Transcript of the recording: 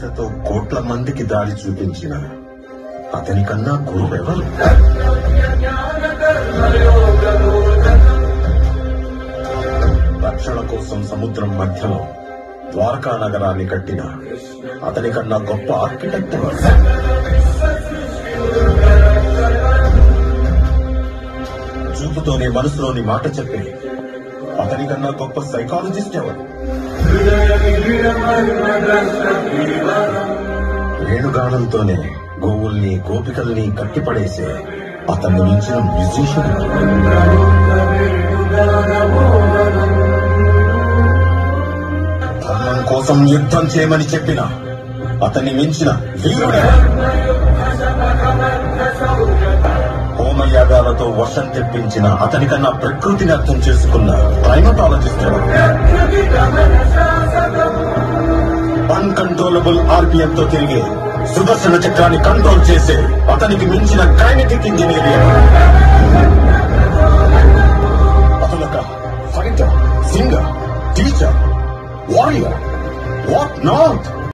గీతతో కోట్ల మందికి దారి చూపించిన అతని కన్నా గురువెవరు రక్షణ కోసం సముద్రం మధ్యలో ద్వారకా నగరాన్ని కట్టిన అతని కన్నా గొప్ప ఆర్కిటెక్ట్ ఎవరు చూపుతోనే మనసులోని మాట చెప్పే అతని కన్నా గొప్ప సైకాలజిస్ట్ ఎవరు వేణుగానంతోనే గోవుల్ని గోపికల్ని కట్టిపడేసే అతన్ని మించిన మ్యూజిషియన్ ఎవరు? ధర్మం కోసం యుద్ధం చేయమని చెప్పిన అతన్ని మించిన వీరుడే హోమయాగాలతో వర్షం తెప్పించిన అతని కన్నా ప్రకృతిని అర్థం చేసుకున్న క్లైమటాలజిస్ట్ ఎవరు అన్కంట్రోలబుల్ ఆర్పిఎం తో తిరిగే సుదర్శన చక్రాన్ని కంట్రోల్ చేసే అతనికి మించిన కైనటిక్ ఇంజనీర్ ఎవరు? అతనొక fighter singer teacher warrior what not